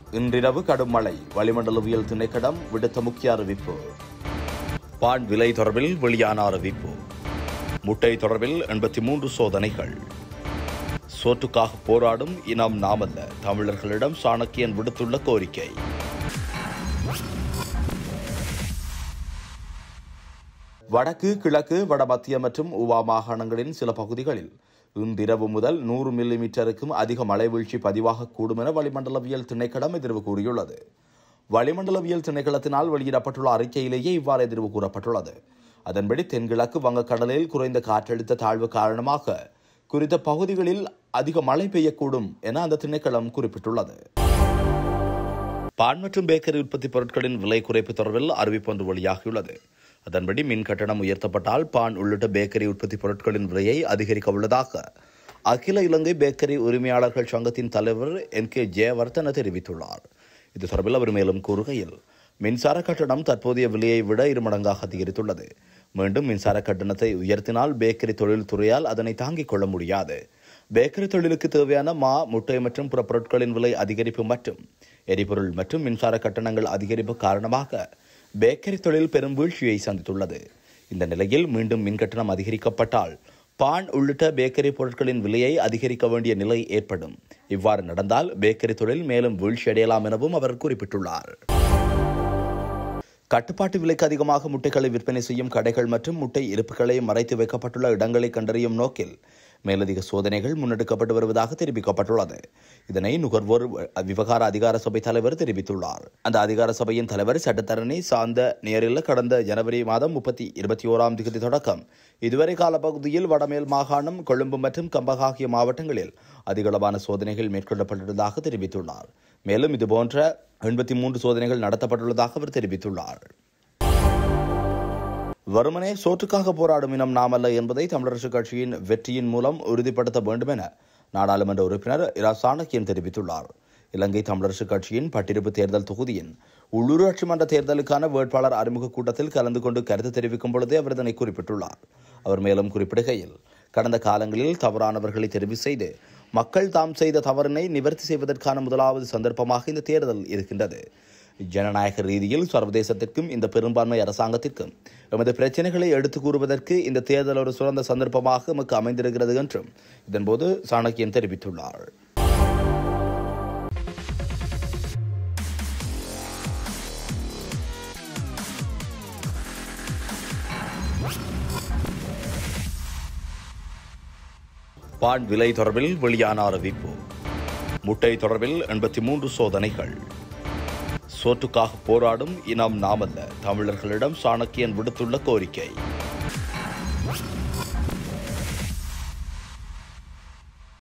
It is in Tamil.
இன்றிரவு கடும் மழை வளிமண்டலவியல் திணைக்களம் விடுத்த முக்கிய அறிவிப்பு பான் விலை தொடர்பில் வெளியான அறிவிப்பு முட்டை தொடர்பில் எண்பத்தி மூன்று சோதனைகள் சோற்றுக்காக போராடும் இனம் நாமல்ல தமிழர்களிடம் சாணக்கியன் விடுத்துள்ள கோரிக்கை வடக்கு கிழக்கு வடமத்திய மற்றும் உவா மாகாணங்களின் சில பகுதிகளில் இன்றிரவு முதல் நூறு மில்லி மீட்டருக்கும் அதிக மழை வீழ்ச்சி பதிவாகக்கூடும் என வளிமண்டலவியல் திணைக்களம் எதிர்வு கூறியுள்ளது வளிமண்டலவியல் திணைக்களத்தினால் வெளியிடப்பட்டுள்ள அறிக்கையிலேயே இவ்வாறு எதிர்வு கூறப்பட்டுள்ளது அதன்படி தென்கிழக்கு வங்கக்கடலில் குறைந்த காற்றழுத்த தாழ்வு காரணமாக குறித்த பகுதிகளில் அதிக மழை பெய்யக்கூடும் என அந்த திணைக்களம் குறிப்பிட்டுள்ளது பான் மற்றும் பேக்கரி உற்பத்தி பொருட்களின் விலை குறைப்பு தொடர்பில் அறிவிப்பு ஒன்று வெளியாகியுள்ளது அதன்படி மின் கட்டணம் உயர்த்தப்பட்டால் பான் உள்ளிட்ட பேக்கரி உற்பத்தி பொருட்களின் விலையை அதிகரிக்க உள்ளதாக அகில இலங்கை பேக்கரி உரிமையாளர்கள் சங்கத்தின் தலைவர் என் கே ஜெயவர்தன தெரிவித்துள்ளார் இது தொடர்பில் அவர் மேலும் கூறுகையில் மின்சார கட்டணம் தற்போதைய விலையை விட இருமடங்காக அதிகரித்துள்ளது மீண்டும் மின்சார கட்டணத்தை உயர்த்தினால் பேக்கரி தொழில் துறையால் அதனை தாங்கிக் கொள்ள முடியாது பேக்கரி தொழிலுக்கு தேவையான மா முட்டை மற்றும் பிற பொருட்களின் விலை அதிகரிப்பு மற்றும் எரிபொருள் மற்றும் மின்சார கட்டணங்கள் அதிகரிப்பு காரணமாக பேக்கரி தொழில் பெரும் வீழ்ச்சியை சந்தித்துள்ளது இந்த நிலையில் மீண்டும் மின் கட்டணம் அதிகரிக்கப்பட்டால் பான் உள்ளிட்ட பேக்கரி பொருட்களின் விலையை அதிகரிக்க வேண்டிய நிலை ஏற்படும் இவ்வாறு நடந்தால் பேக்கரி தொழில் மேலும் வீழ்ச்சியடையலாம் எனவும் அவர் குறிப்பிட்டுள்ளார் கட்டுப்பாட்டு விலைக்கு அதிகமாக முட்டைகளை விற்பனை செய்யும் கடைகள் மற்றும் முட்டை இருப்புகளை மறைத்து வைக்கப்பட்டுள்ள இடங்களை கண்டறியும் நோக்கில் மேலதிக சோதனைகள் முன்னெடுக்கப்பட்டு வருவதாக தெரிவிக்கப்பட்டுள்ளது இதனை நுகர்வோர் விவகார அதிகார சபை தலைவர் தெரிவித்துள்ளார் அந்த அதிகார சபையின் தலைவர் சட்டத்தரணி சார்ந்த நேரில் கடந்த ஜனவரி மாதம் முப்பத்தி இருபத்தி ஓராம் தேதி தொடக்கம் இதுவரை கால பகுதியில் வடமேல் மாகாணம் கொழும்பு மற்றும் கம்பக ஆகிய மாவட்டங்களில் அதிகளவான சோதனைகள் மேற்கொள்ளப்பட்டுள்ளதாக தெரிவித்துள்ளார் மேலும் இதுபோன்ற எண்பத்தி மூன்று சோதனைகள் நடத்தப்பட்டுள்ளதாக அவர் தெரிவித்துள்ளார் வருமனே சோற்றுக்காக போராடும் இனம் நாமல்ல என்பதை தமிழரசுக் கட்சியின் வெற்றியின் மூலம் உறுதிப்படுத்த வேண்டும் என நாடாளுமன்ற உறுப்பினர் இரா சாணக்கியன் தெரிவித்துள்ளார் இலங்கை தமிழரசுக் கட்சியின் பட்டிருப்பு தேர்தல் தொகுதியின் உள்ளூராட்சி மன்ற தேர்தலுக்கான வேட்பாளர் அறிமுக கூட்டத்தில் கலந்து கொண்டு கருத்து தெரிவிக்கும் பொழுதே அவர் இதனை குறிப்பிட்டுள்ளார் அவர் மேலும் குறிப்பிடுகையில் கடந்த காலங்களில் தவறானவர்களை தெரிவு செய்து மக்கள் தாம் செய்த தவறினை நிவர்த்தி செய்வதற்கான முதலாவது சந்தர்ப்பமாக இந்த தேர்தல் இருக்கின்றது ஜனநாயக ரீதியில் சர்வதேசத்திற்கும் இந்த பெரும்பான்மை அரசாங்கத்திற்கும் எமது பிரச்சனைகளை எடுத்துக் கூறுவதற்கு இந்த தேர்தல் ஒரு சிறந்த சந்தர்ப்பமாக எமக்கு அமைந்திருக்கிறது என்றும் இதன்போது சாணக்கியன் தெரிவித்துள்ளார் பான் விலை தொடர்பில் வெளியான அறிவிப்பு முட்டை தொடர்பில் எண்பத்தி மூன்று சோதனைகள் சோற்றுக்காக போராடும் இனம் நாமல்ல தமிழர்களிடம் சாணக்கியன் விடுத்துள்ள கோரிக்கை